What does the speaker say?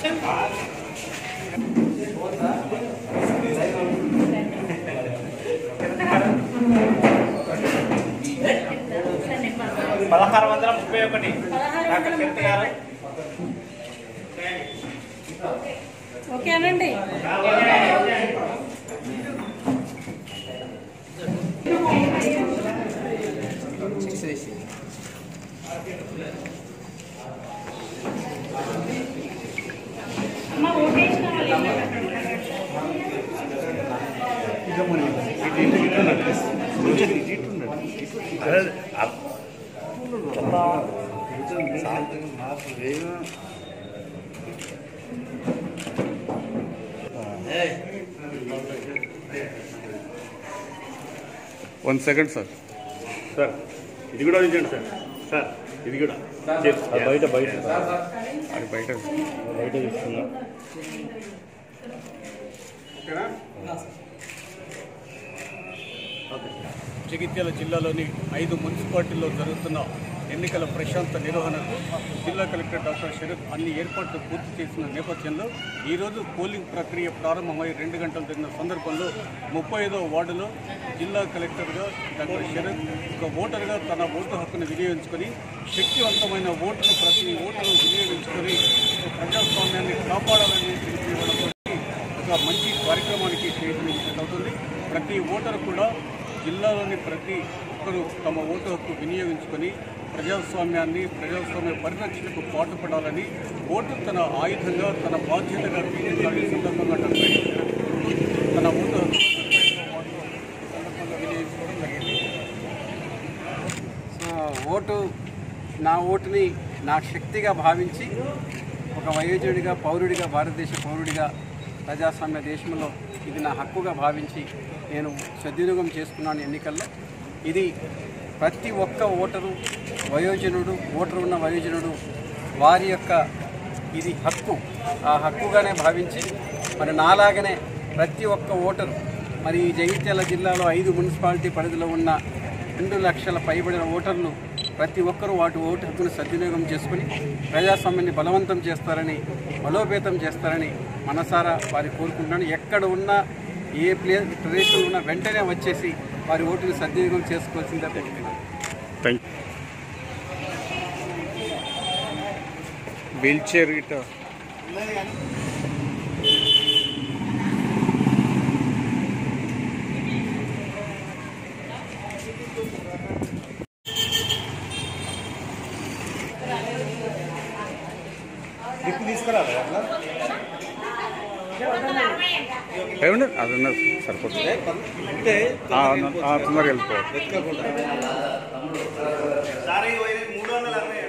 పదహారు వందల ముప్పై ఒకటి డాక్టర్ కీర్తి గారు ఓకేనండి అమ్మ ఓటేసిన వాళ్ళు ఏం మాట్లాడుతున్నారు? వన్ సెకండ్ సార్ సార్ ఇది కూడా ఉంచండి సార్ సార్ ఇది కూడా బయట బయట అది బయట బయట తీసుకున్నా జగిత్యాల జిల్లాలోని ఐదు మున్సిపాలిటీల్లో జరుగుతున్న ఎన్నికల ప్రశాంత నిర్వహణకు జిల్లా కలెక్టర్ డాక్టర్ శరత్ అన్ని ఏర్పాట్లు పూర్తి చేసిన నేపథ్యంలో ఈరోజు పోలింగ్ ప్రక్రియ ప్రారంభమై రెండు గంటలు జరిగిన సందర్భంలో ముప్పై ఐదో వార్డులో జిల్లా కలెక్టర్గా డాక్టర్ శరత్ ఒక ఓటర్గా తన ఓటు హక్కును వినియోగించుకొని శక్తివంతమైన ఓటును ప్రతి ఓటరు వినియోగించుకొని ప్రజాస్వామ్యాన్ని కాపాడాలని పిలుపునివ్వడంతో ఒక మంచి కార్యక్రమానికి చేయించినట్టు ప్రతి ఓటరు కూడా జిల్లాలోని ప్రతి ఒక్కరూ తమ ఓటు హక్కు వినియోగించుకొని ప్రజాస్వామ్యాన్ని ప్రజాస్వామ్య పరిరక్షణకు పాటుపడాలని ఓటు తన ఆయుధంగా తన బాధ్యతగా తీసుకోవాలని సందర్భంగా డాక్టర్ శరత్ తన ఓటు హక్కు సందర్భంగా వినియోగించుకోవడం జరిగింది సో ఓటు నా ఓటుని నా శక్తిగా భావించి ఒక వయోజనుడిగా పౌరుడిగా భారతదేశ పౌరుడిగా ప్రజాస్వామ్య దేశంలో ఇది నా హక్కుగా భావించి నేను సద్వినియోగం చేసుకున్నాను ఎన్నికల్లో ఇది ప్రతి ఒక్క ఓటరు వయోజనుడు ఓటరు ఉన్న వయోజనుడు వారి యొక్క ఇది హక్కు ఆ హక్కుగానే భావించి మరి నాలాగనే ప్రతి ఒక్క ఓటరు మరి ఈ జగిత్యాల జిల్లాలో ఐదు మున్సిపాలిటీ పరిధిలో ఉన్న రెండు లక్షల పైబడిన ఓటర్లు ప్రతి ఒక్కరూ వాటి ఓటు హక్కును సద్వినియోగం చేసుకుని ప్రజాస్వామ్యాన్ని బలవంతం చేస్తారని బలోపేతం చేస్తారని మనసారా వారి కోరుకుంటున్నాను ఎక్కడ ఉన్నా ఏ ప్లే ప్రదేశంలో ఉన్నా వెంటనే వచ్చేసి వారి ఓటుని సద్వినియోగం చేసుకోవాల్సిందే కోరుతున్నాను థ్యాంక్ వీల్ చైర్ గిట్ట ఏమండి అది ఉన్నది సరిపోతుంది ఆ, ఆ, తొందరగా వెళ్ళిపోవాలి సారీ మూడు వందల అరవై